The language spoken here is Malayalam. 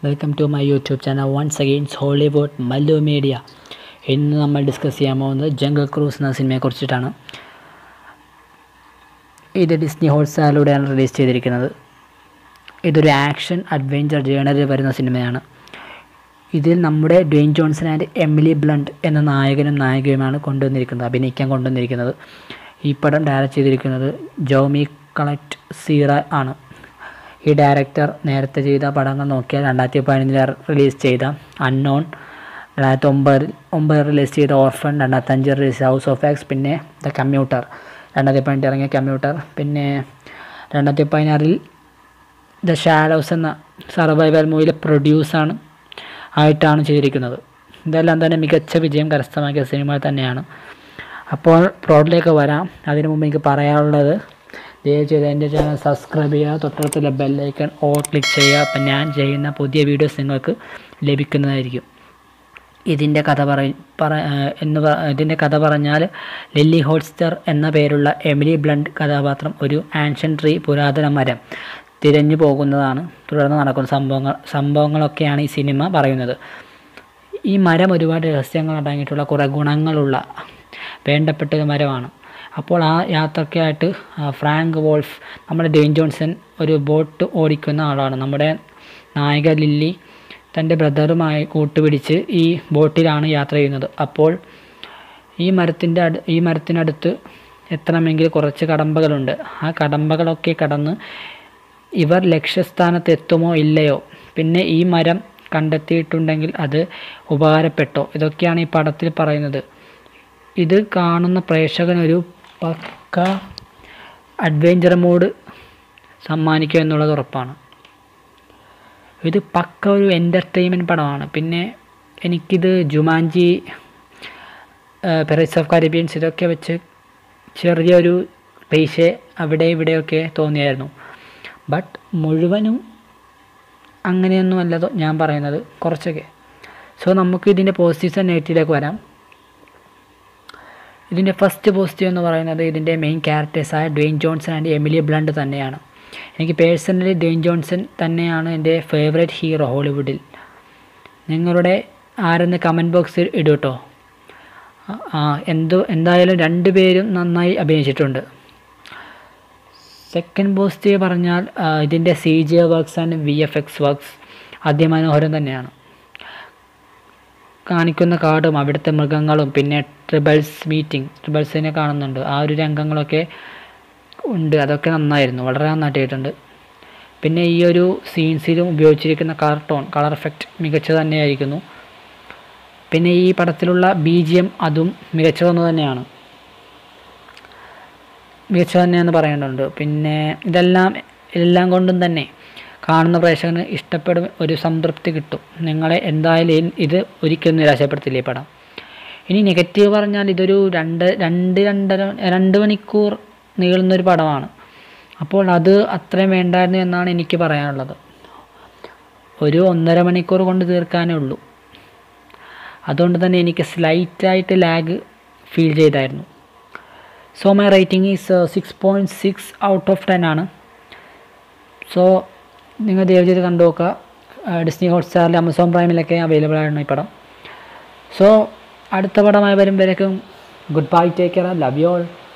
welcome to my YouTube channel once again Hollywood Mallu media ഇന്ന് നമ്മൾ ഡിസ്കസ് ചെയ്യാൻ പോകുന്നത് ജംഗിൾ ക്രൂസ് എന്ന സിനിമയെ കുറിച്ചിട്ടാണ് ഇത് ഡിസ്നി ഹോട്ട്സ്റ്റാറിലൂടെയാണ് റിലീസ് ചെയ്തിരിക്കുന്നത് ഇതൊരു ആക്ഷൻ അഡ്വഞ്ചർ ജേണലിൽ വരുന്ന സിനിമയാണ് ഇതിൽ നമ്മുടെ Dwayne Johnson and Emily Blunt എന്ന നായകനും നായികയുമാണ് കൊണ്ടുവന്നിരിക്കുന്നത് അഭിനയിക്കാൻ കൊണ്ടുവന്നിരിക്കുന്നത് ഈ പടം ഡയറക്റ്റ് ചെയ്തിരിക്കുന്നത് ജോമി കളക്ട് സീറ ആണ് ഈ ഡയറക്ടർ നേരത്തെ ചെയ്ത പടങ്ങൾ നോക്കിയാൽ രണ്ടായിരത്തി പതിനഞ്ചിൽ റിലീസ് ചെയ്ത അൺനോൺ രണ്ടായിരത്തി ഒമ്പതിൽ ഒമ്പത് റിലീസ് ചെയ്ത ഓർഫൺ രണ്ടായിരത്തി അഞ്ചിൽ റിലീസ് ഹൗസ് ഓഫ് ആക്സ് പിന്നെ ദ കമ്പ്യൂട്ടർ രണ്ടായിരത്തി പതിനെട്ട് ഇറങ്ങിയ കമ്പ്യൂട്ടർ പിന്നെ രണ്ടായിരത്തി പതിനാറിൽ ദ ഷാഡോസ് എന്ന സർവൈവൽ മൂവിയിലെ പ്രൊഡ്യൂസാണ് ആയിട്ടാണ് ചെയ്തിരിക്കുന്നത് ഇതെല്ലാം തന്നെ മികച്ച വിജയം കരസ്ഥമാക്കിയ സിനിമ തന്നെയാണ് അപ്പോൾ പ്രോഡിലേക്ക് വരാം അതിനു മുമ്പ് എനിക്ക് പറയാനുള്ളത് ദയവ് ചെയ്ത് എൻ്റെ ചാനൽ സബ്സ്ക്രൈബ് ചെയ്യുക തൊട്ടടുത്തുള്ള ബെല്ലൈക്കൺ ഓൾ ക്ലിക്ക് ചെയ്യുക അപ്പം ഞാൻ ചെയ്യുന്ന പുതിയ വീഡിയോസ് നിങ്ങൾക്ക് ലഭിക്കുന്നതായിരിക്കും ഇതിൻ്റെ കഥ പറ പറ എന്ന് പ ഇതിൻ്റെ കഥ പറഞ്ഞാൽ ലില്ലി ഹോട്ട്സ്റ്റർ എന്ന പേരുള്ള എമിലി ബ്ലണ്ട് കഥാപാത്രം ഒരു ആൻഷ്യൻ ട്രീ പുരാതന മരം തിരഞ്ഞു പോകുന്നതാണ് തുടർന്ന് നടക്കുന്ന സംഭവങ്ങൾ സംഭവങ്ങളൊക്കെയാണ് ഈ സിനിമ പറയുന്നത് ഈ മരം ഒരുപാട് രഹസ്യങ്ങൾ അടങ്ങിയിട്ടുള്ള കുറേ ഗുണങ്ങളുള്ള വേണ്ടപ്പെട്ട ഒരു മരമാണ് അപ്പോൾ ആ യാത്രയ്ക്കായിട്ട് ഫ്രാങ്ക് വോൾഫ് നമ്മുടെ ഡെയിൻ ജോൺസൺ ഒരു ബോട്ട് ഓടിക്കുന്ന ആളാണ് നമ്മുടെ നായിക ലില്ലി തൻ്റെ ബ്രദറുമായി കൂട്ടുപിടിച്ച് ഈ ബോട്ടിലാണ് യാത്ര ചെയ്യുന്നത് അപ്പോൾ ഈ മരത്തിൻ്റെ അടു ഈ മരത്തിനടുത്ത് എത്തണമെങ്കിൽ കുറച്ച് കടമ്പകളുണ്ട് ആ കടമ്പകളൊക്കെ കടന്ന് ഇവർ ലക്ഷ്യസ്ഥാനത്ത് എത്തുമോ ഇല്ലയോ പിന്നെ ഈ മരം കണ്ടെത്തിയിട്ടുണ്ടെങ്കിൽ അത് ഉപകാരപ്പെട്ടോ ഇതൊക്കെയാണ് ഈ പടത്തിൽ പറയുന്നത് ഇത് കാണുന്ന പ്രേക്ഷകനൊരു പക്ക അഡ്വഞ്ചർ മോഡ് സമ്മാനിക്കുക എന്നുള്ളത് ഉറപ്പാണ് ഇത് പക്ക ഒരു എൻ്റർടൈൻമെൻറ്റ് പടമാണ് പിന്നെ എനിക്കിത് ജുമാൻജി പെറൈസ് ഓഫ് കാരിബിയൻസ് ഇതൊക്കെ വെച്ച് ചെറിയൊരു പൈസ അവിടെ ഇവിടെയൊക്കെ തോന്നിയായിരുന്നു ബട്ട് മുഴുവനും അങ്ങനെയൊന്നുമല്ല ഞാൻ പറയുന്നത് കുറച്ചൊക്കെ സോ നമുക്ക് ഇതിൻ്റെ പോസിറ്റീവ്സ് ആൻഡ് നെഗറ്റീവിലേക്ക് വരാം ഇതിൻ്റെ ഫസ്റ്റ് പോസിറ്റീവ് എന്ന് പറയുന്നത് ഇതിൻ്റെ മെയിൻ ക്യാരക്ടേഴ്സായ Dwayne Johnson and Emily Blunt തന്നെയാണ് എനിക്ക് പേഴ്സണലി ഡ്വെയിൻ ജോൺസൺ തന്നെയാണ് എൻ്റെ ഫേവറേറ്റ് ഹീറോ ഹോളിവുഡിൽ നിങ്ങളുടെ ആരെന്ന് കമൻറ്റ് ബോക്സിൽ ഇടൂ കേട്ടോ ആ എന്തോ എന്തായാലും രണ്ടുപേരും നന്നായി അഭിനയിച്ചിട്ടുണ്ട് സെക്കൻഡ് പോസിറ്റീവ് പറഞ്ഞാൽ ഇതിൻ്റെ C G works and V F X works അതിമനോഹരം തന്നെയാണ് കാണിക്കുന്ന കാടും അവിടുത്തെ മൃഗങ്ങളും പിന്നെ ട്രിബിൾസ് മീറ്റിംഗ് ട്രിബിൾസിനെ കാണുന്നുണ്ട് ആ ഒരു രംഗങ്ങളൊക്കെ ഉണ്ട് അതൊക്കെ നന്നായിരുന്നു വളരെ നന്നായിട്ടുണ്ട് പിന്നെ ഈ ഒരു സീൻസിലും ഉപയോഗിച്ചിരിക്കുന്ന കാർട്ടൂൺ കളർ എഫക്റ്റ് മികച്ച തന്നെയായിരിക്കുന്നു പിന്നെ ഈ പടത്തിലുള്ള ബി ജി എം അതും മികച്ചതൊന്നു തന്നെയാണ് മികച്ച തന്നെയെന്ന് പറയേണ്ടതുണ്ട് പിന്നെ ഇതെല്ലാം എല്ലാം കൊണ്ടും തന്നെ കാണുന്ന പ്രേക്ഷകന് ഇഷ്ടപ്പെടും ഒരു സംതൃപ്തി കിട്ടും നിങ്ങളെ എന്തായാലും ഇത് ഒരിക്കലും നിരാശപ്പെടുത്തില്ല ഈ പടം ഇനി നെഗറ്റീവ് പറഞ്ഞാൽ ഇതൊരു രണ്ട് രണ്ട് രണ്ടര രണ്ട് മണിക്കൂർ നീളുന്നൊരു പടമാണ് അപ്പോൾ അത് അത്രയും വേണ്ടായിരുന്നു എന്നാണ് എനിക്ക് പറയാനുള്ളത് ഒരു ഒന്നര മണിക്കൂർ കൊണ്ട് തീർക്കാനേ ഉള്ളൂ അതുകൊണ്ട് തന്നെ എനിക്ക് സ്ലൈറ്റായിട്ട് ലാഗ് ഫീൽ ചെയ്തായിരുന്നു so my rating is six point six out of ten ആണ് സോ നിങ്ങൾ ദയവ് ചെയ്ത് കണ്ടു നോക്കുക ഡിസ്നി ഹോട്ട്സ്റ്റാറിൽ ആമസോൺ പ്രൈമിലൊക്കെ അവൈലബിൾ ആണ് ഈ പടം സോ അടുത്ത പടമായി വരുമ്പോഴേക്കും good bye take care love you all